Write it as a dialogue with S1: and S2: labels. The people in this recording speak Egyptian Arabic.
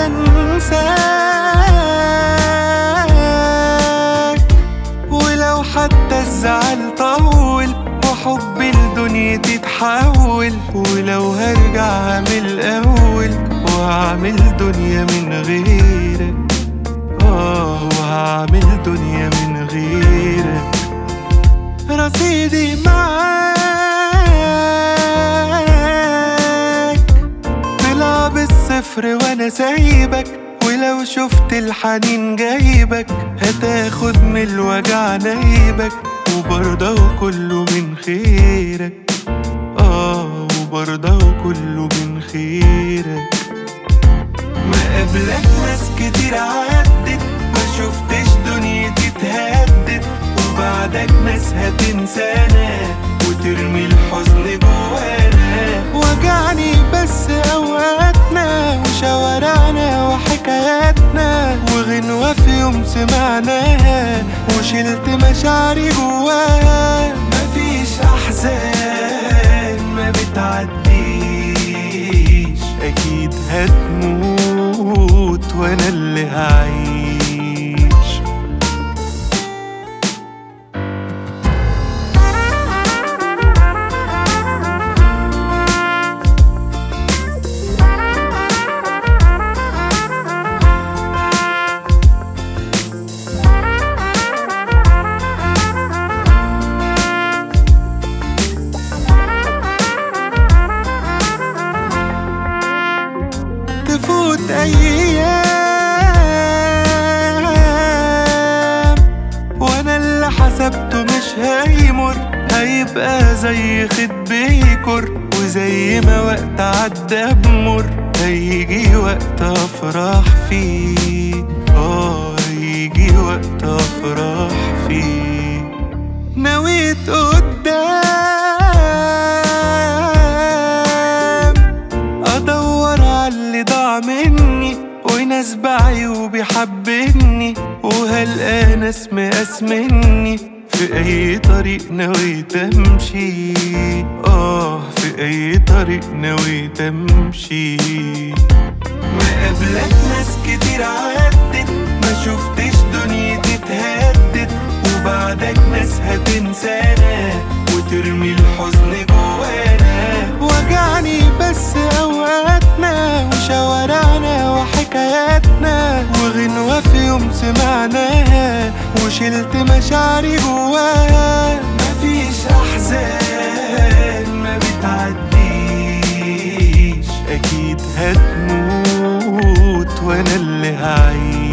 S1: انساك ولو حتى الزعل طول وحب الدنيا تتحول ولو هرجع من الاول واعمل دنيا من غيرك اه واعمل دنيا من غيرك رصيدي معاك طلع بالصفر وانا سايبك ولو شفت الحنين جايبك هتاخد من الوجع نايبك وبرضه كله من خيرك اه وبرضه كله من خيرك ما قبلك ناس كتير عدت ما شفتش دنيتي اتهدت وبعدك ناس هتنسانا وترمي الحزن جوانا وجعني بس اوقاتنا وشوارعنا وحكاياتنا وغنوة في يوم سمعناها وشلت مشاعري جواها مفيش احزان ما بتعديش اكيد هتموت وانا اللي هعيش تفوت ايام وانا اللي حسبته مش هيمر هيبقى زي خد بيكر وزي ما وقت عدى بمر هيجي وقت افرح فيه اه هيجي وقت افرح فيه نويت قدام ادور على اللي ضاع مني وناس بعيوبي حبني وهلقى ناس مقاس مني في اي طريق نويت امشي اه في اي طريق نويت امشي ما قبلك ناس كتير عدت ما شفتش دنيتي اتهدت وبعدك ناس هتنسانا وترمي الحزن جوانا وجعني بس اوقاتنا وشوارعنا وحكاياتنا وغنوة في يوم سمعناها وشلت مشاعري جواها مفيش احزان ما بتعديش اكيد هتموت وانا اللي هعيش